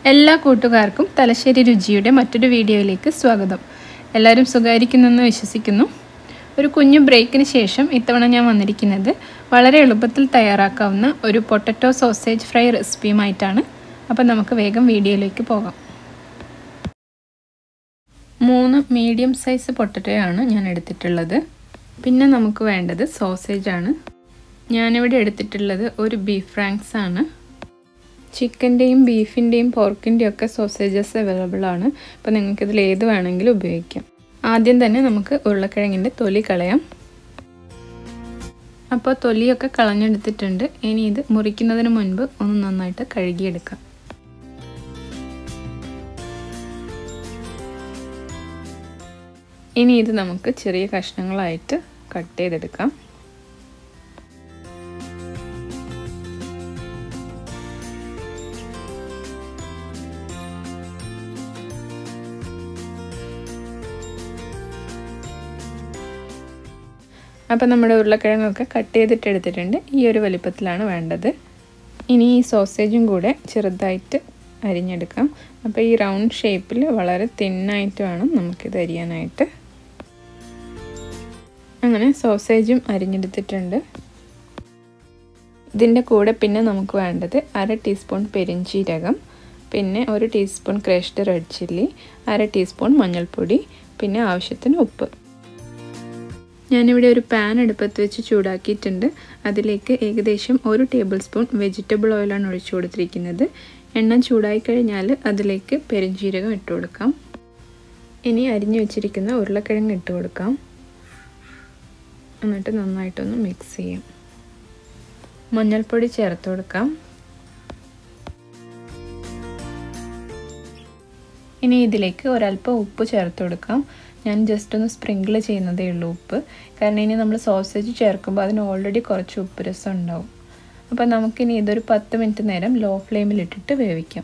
എല്ലാ കൂട്ടുകാർക്കും തലശ്ശേരി രുചിയുടെ മറ്റൊരു വീഡിയോയിലേക്ക് സ്വാഗതം എല്ലാവരും സുഖമായിരിക്കുന്നെന്ന് വിശ്വസിക്കുന്നു ഒരു കുഞ്ഞു ബ്രേക്കിന് ശേഷം ഇത്തവണ ഞാൻ വന്നിരിക്കുന്നത് വളരെ എളുപ്പത്തിൽ തയ്യാറാക്കാവുന്ന ഒരു പൊട്ടറ്റോ സോസേജ് ഫ്രൈ റെസിപ്പിയുമായിട്ടാണ് അപ്പോൾ നമുക്ക് വേഗം വീഡിയോയിലേക്ക് പോകാം മൂന്ന് മീഡിയം സൈസ് പൊട്ടറ്റോയാണ് ഞാൻ എടുത്തിട്ടുള്ളത് പിന്നെ നമുക്ക് വേണ്ടത് സോസേജാണ് ഞാനിവിടെ എടുത്തിട്ടുള്ളത് ഒരു ബീഫ് ഫ്രാങ്ക്സ് ആണ് ചിക്കൻ്റെയും ബീഫിൻ്റെയും പോർക്കിൻ്റെയും ഒക്കെ സോസേജസ് അവൈലബിൾ ആണ് അപ്പോൾ നിങ്ങൾക്കിതിൽ ഏത് വേണമെങ്കിലും ഉപയോഗിക്കാം ആദ്യം തന്നെ നമുക്ക് ഉരുളക്കിഴങ്ങിൻ്റെ തൊലി കളയാം അപ്പോൾ തൊലിയൊക്കെ കളഞ്ഞെടുത്തിട്ടുണ്ട് ഇനി ഇത് മുറിക്കുന്നതിന് മുൻപ് ഒന്ന് നന്നായിട്ട് കഴുകിയെടുക്കാം ഇനി ഇത് നമുക്ക് ചെറിയ കഷ്ണങ്ങളായിട്ട് കട്ട് ചെയ്തെടുക്കാം അപ്പോൾ നമ്മുടെ ഉരുളക്കിഴങ്ങൊക്കെ കട്ട് ചെയ്തിട്ട് എടുത്തിട്ടുണ്ട് ഈ ഒരു വലിപ്പത്തിലാണ് വേണ്ടത് ഇനി ഈ സോസേജും കൂടെ ചെറുതായിട്ട് അരിഞ്ഞെടുക്കാം അപ്പോൾ ഈ റൗണ്ട് ഷേപ്പിൽ വളരെ തിന്നായിട്ട് വേണം നമുക്കിത് അരിയാനായിട്ട് അങ്ങനെ സോസേജും അരിഞ്ഞെടുത്തിട്ടുണ്ട് ഇതിൻ്റെ കൂടെ പിന്നെ നമുക്ക് വേണ്ടത് അര ടീസ്പൂൺ പെരിഞ്ചീരകം പിന്നെ ഒരു ടീസ്പൂൺ ക്രഷ്ഡ് റെഡ് ചില്ലി അര ടീസ്പൂൺ മഞ്ഞൾപ്പൊടി പിന്നെ ആവശ്യത്തിന് ഉപ്പ് ഞാനിവിടെ ഒരു പാൻ അടുപ്പത്ത് വെച്ച് ചൂടാക്കിയിട്ടുണ്ട് അതിലേക്ക് ഏകദേശം ഒരു ടേബിൾ സ്പൂൺ വെജിറ്റബിൾ ഓയിലാണ് ഒഴിച്ചു കൊടുത്തിരിക്കുന്നത് എണ്ണ ചൂടായി കഴിഞ്ഞാൽ അതിലേക്ക് പെരുംജീരകം ഇട്ട് കൊടുക്കാം ഇനി അരിഞ്ഞു വെച്ചിരിക്കുന്ന ഉരുളക്കിഴങ്ങ് ഇട്ട് കൊടുക്കാം എന്നിട്ട് നന്നായിട്ടൊന്ന് മിക്സ് ചെയ്യാം മഞ്ഞൾപ്പൊടി ചേർത്ത് കൊടുക്കാം ഇനി ഇതിലേക്ക് ഒരല്പം ഉപ്പ് ചേർത്ത് കൊടുക്കാം ഞാൻ ജസ്റ്റ് ഒന്ന് സ്പ്രിങ്കിൾ ചെയ്യുന്നതേ ഉള്ളൂ ഉപ്പ് കാരണം ഇനി നമ്മൾ സോസേജ് ചേർക്കുമ്പോൾ അതിന് ഓൾറെഡി കുറച്ച് ഉപ്പ് രസം ഉണ്ടാവും അപ്പോൾ നമുക്കിനി ഇതൊരു പത്ത് മിനിറ്റ് നേരം ലോ ഫ്ലെയിമിൽ ഇട്ടിട്ട് വേവിക്കാം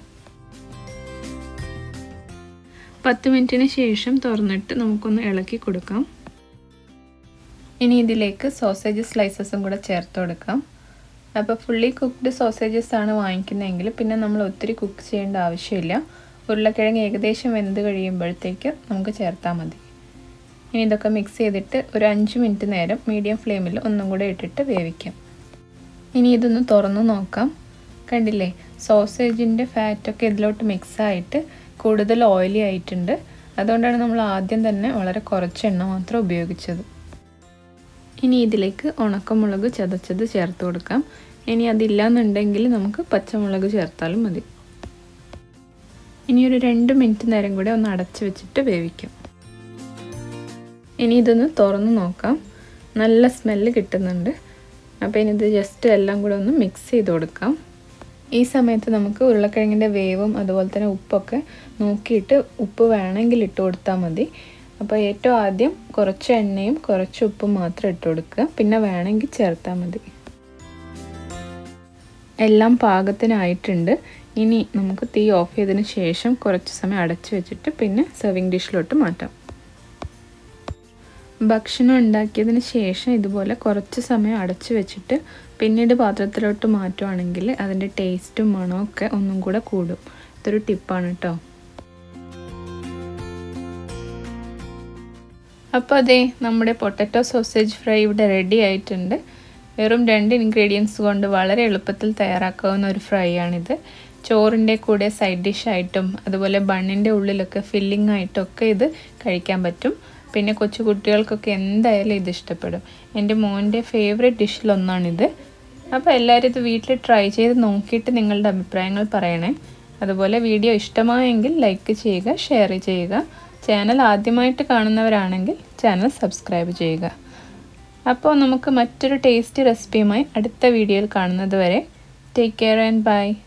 പത്ത് മിനിറ്റിന് ശേഷം തുറന്നിട്ട് നമുക്കൊന്ന് ഇളക്കി കൊടുക്കാം ഇനി ഇതിലേക്ക് സോസേജ് സ്ലൈസസും കൂടെ ചേർത്ത് കൊടുക്കാം അപ്പോൾ ഫുള്ളി കുക്ക്ഡ് സോസേജസ് ആണ് വാങ്ങിക്കുന്നതെങ്കിൽ പിന്നെ നമ്മൾ ഒത്തിരി കുക്ക് ചെയ്യേണ്ട ആവശ്യമില്ല ഉരുളക്കിഴങ്ങ് ഏകദേശം വെന്ത് കഴിയുമ്പോഴത്തേക്ക് നമുക്ക് ചേർത്താൽ മതി ഇനി ഇതൊക്കെ മിക്സ് ചെയ്തിട്ട് ഒരു അഞ്ച് മിനിറ്റ് നേരം മീഡിയം ഫ്ലെയിമിൽ ഒന്നും കൂടെ ഇട്ടിട്ട് വേവിക്കാം ഇനി ഇതൊന്ന് തുറന്നു നോക്കാം കണ്ടില്ലേ സോസേജിൻ്റെ ഫാറ്റൊക്കെ ഇതിലോട്ട് മിക്സ് ആയിട്ട് കൂടുതൽ ഓയിലി ആയിട്ടുണ്ട് അതുകൊണ്ടാണ് നമ്മൾ ആദ്യം തന്നെ വളരെ കുറച്ച് എണ്ണ മാത്രം ഉപയോഗിച്ചത് ഇനി ഇതിലേക്ക് ഉണക്കമുളക് ചതച്ചത് ചേർത്ത് കൊടുക്കാം ഇനി അതില്ലാന്നുണ്ടെങ്കിൽ നമുക്ക് പച്ചമുളക് ചേർത്താലും മതി ഇനി ഒരു രണ്ട് മിനിറ്റ് നേരം കൂടെ ഒന്ന് അടച്ചു വെച്ചിട്ട് വേവിക്കാം ഇനി ഇതൊന്ന് തുറന്ന് നോക്കാം നല്ല സ്മെല്ല് കിട്ടുന്നുണ്ട് അപ്പോൾ ഇനി ഇത് ജസ്റ്റ് എല്ലാം കൂടെ ഒന്ന് മിക്സ് ചെയ്ത് കൊടുക്കാം ഈ സമയത്ത് നമുക്ക് ഉരുളക്കിഴങ്ങിൻ്റെ വേവും അതുപോലെ തന്നെ ഉപ്പൊക്കെ നോക്കിയിട്ട് ഉപ്പ് വേണമെങ്കിൽ ഇട്ട് കൊടുത്താൽ മതി അപ്പോൾ ഏറ്റവും ആദ്യം കുറച്ച് എണ്ണയും കുറച്ച് ഉപ്പും മാത്രം ഇട്ട് കൊടുക്കുക പിന്നെ വേണമെങ്കിൽ ചേർത്താൽ മതി എല്ലാം പാകത്തിനായിട്ടുണ്ട് ഇനി നമുക്ക് തീ ഓഫ് ചെയ്തതിന് ശേഷം കുറച്ച് സമയം അടച്ചു വെച്ചിട്ട് പിന്നെ സെർവിങ് ഡിഷിലോട്ട് മാറ്റാം ഭക്ഷണം ഉണ്ടാക്കിയതിന് ശേഷം ഇതുപോലെ കുറച്ച് സമയം അടച്ചു വെച്ചിട്ട് പിന്നീട് പാത്രത്തിലോട്ട് മാറ്റുവാണെങ്കിൽ അതിൻ്റെ ടേസ്റ്റും മണവും ഒക്കെ ഒന്നും കൂടെ കൂടും ഇതൊരു ടിപ്പാണ് കേട്ടോ അപ്പോൾ അതെ നമ്മുടെ പൊട്ടറ്റോ സോസേജ് ഫ്രൈ ഇവിടെ റെഡി ആയിട്ടുണ്ട് വെറും രണ്ട് ഇൻഗ്രീഡിയൻസ് കൊണ്ട് വളരെ എളുപ്പത്തിൽ തയ്യാറാക്കാവുന്ന ഒരു ഫ്രൈ ആണിത് ചോറിൻ്റെ കൂടെ സൈഡ് ഡിഷായിട്ടും അതുപോലെ ബണ്ണിൻ്റെ ഉള്ളിലൊക്കെ ഫില്ലിംഗ് ആയിട്ടും ഒക്കെ ഇത് കഴിക്കാൻ പറ്റും പിന്നെ കൊച്ചു കുട്ടികൾക്കൊക്കെ എന്തായാലും ഇത് ഇഷ്ടപ്പെടും എൻ്റെ മോൻ്റെ ഫേവറേറ്റ് ഡിഷിലൊന്നാണിത് അപ്പോൾ എല്ലാവരും ഇത് വീട്ടിൽ ട്രൈ ചെയ്ത് നോക്കിയിട്ട് നിങ്ങളുടെ അഭിപ്രായങ്ങൾ പറയണേ അതുപോലെ വീഡിയോ ഇഷ്ടമായെങ്കിൽ ലൈക്ക് ചെയ്യുക ഷെയർ ചെയ്യുക ചാനൽ ആദ്യമായിട്ട് കാണുന്നവരാണെങ്കിൽ ചാനൽ സബ്സ്ക്രൈബ് ചെയ്യുക അപ്പോൾ നമുക്ക് മറ്റൊരു ടേസ്റ്റി റെസിപ്പിയുമായി അടുത്ത വീഡിയോയിൽ കാണുന്നത് വരെ ടേക്ക് കെയർ ആൻഡ് ബൈ